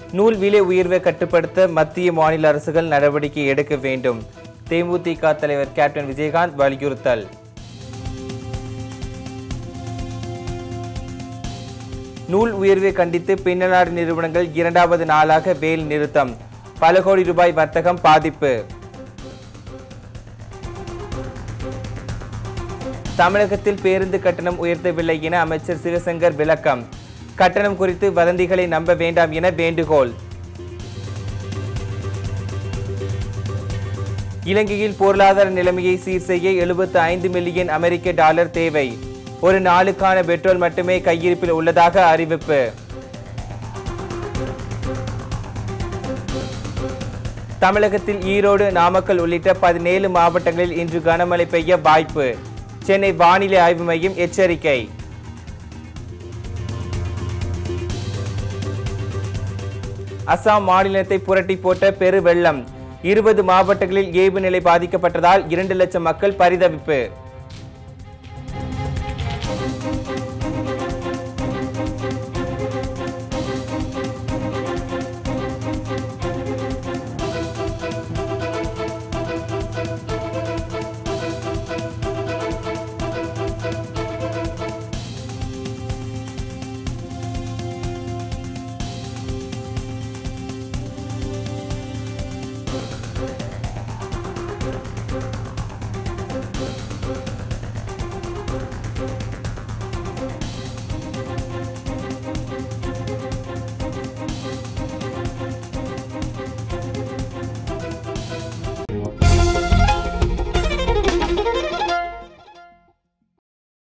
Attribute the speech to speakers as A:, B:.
A: நூல் விலை உயர்வை கட்டுப்படுத்த மத்திய மாநில அரசுகள் நடவடிக்கை எடுக்க வேண்டும் தேமுதிக தலைவர் கேப்டன் விஜயகாந்த் வலியுறுத்தல் நூல் உயர்வை கண்டித்து பின்னலாடு நிறுவனங்கள் இரண்டாவது நாளாக வேல் நிறுத்தம் பல கோடி ரூபாய் வர்த்தகம் பாதிப்பு தமிழகத்தில் பேருந்து கட்டணம் உயர்த்தவில்லை என அமைச்சர் சிவசங்கர் விளக்கம் கட்டணம் குறித்து வதந்திகளை நம்ப வேண்டாம் என வேண்டுகோள் இலங்கையில் பொருளாதார நிலைமையை சீர் செய்ய எழுபத்து ஐந்து மில்லியன் அமெரிக்க டாலர் தேவை ஒரு நாளுக்கான பெட்ரோல் மட்டுமே கையிருப்பில் உள்ளதாக அறிவிப்பு தமிழகத்தில் ஈரோடு நாமக்கல் உள்ளிட்ட பதினேழு மாவட்டங்களில் இன்று கனமழை பெய்ய வாய்ப்பு சென்னை வானிலை ஆய்வு மையம் எச்சரிக்கை அசாம் மாநிலத்தை புரட்டி போட்ட பெரு வெள்ளம் இருபது மாவட்டங்களில் இயல்பு நிலை பாதிக்கப்பட்டதால் இரண்டு லட்சம் மக்கள் பரிதவிப்பு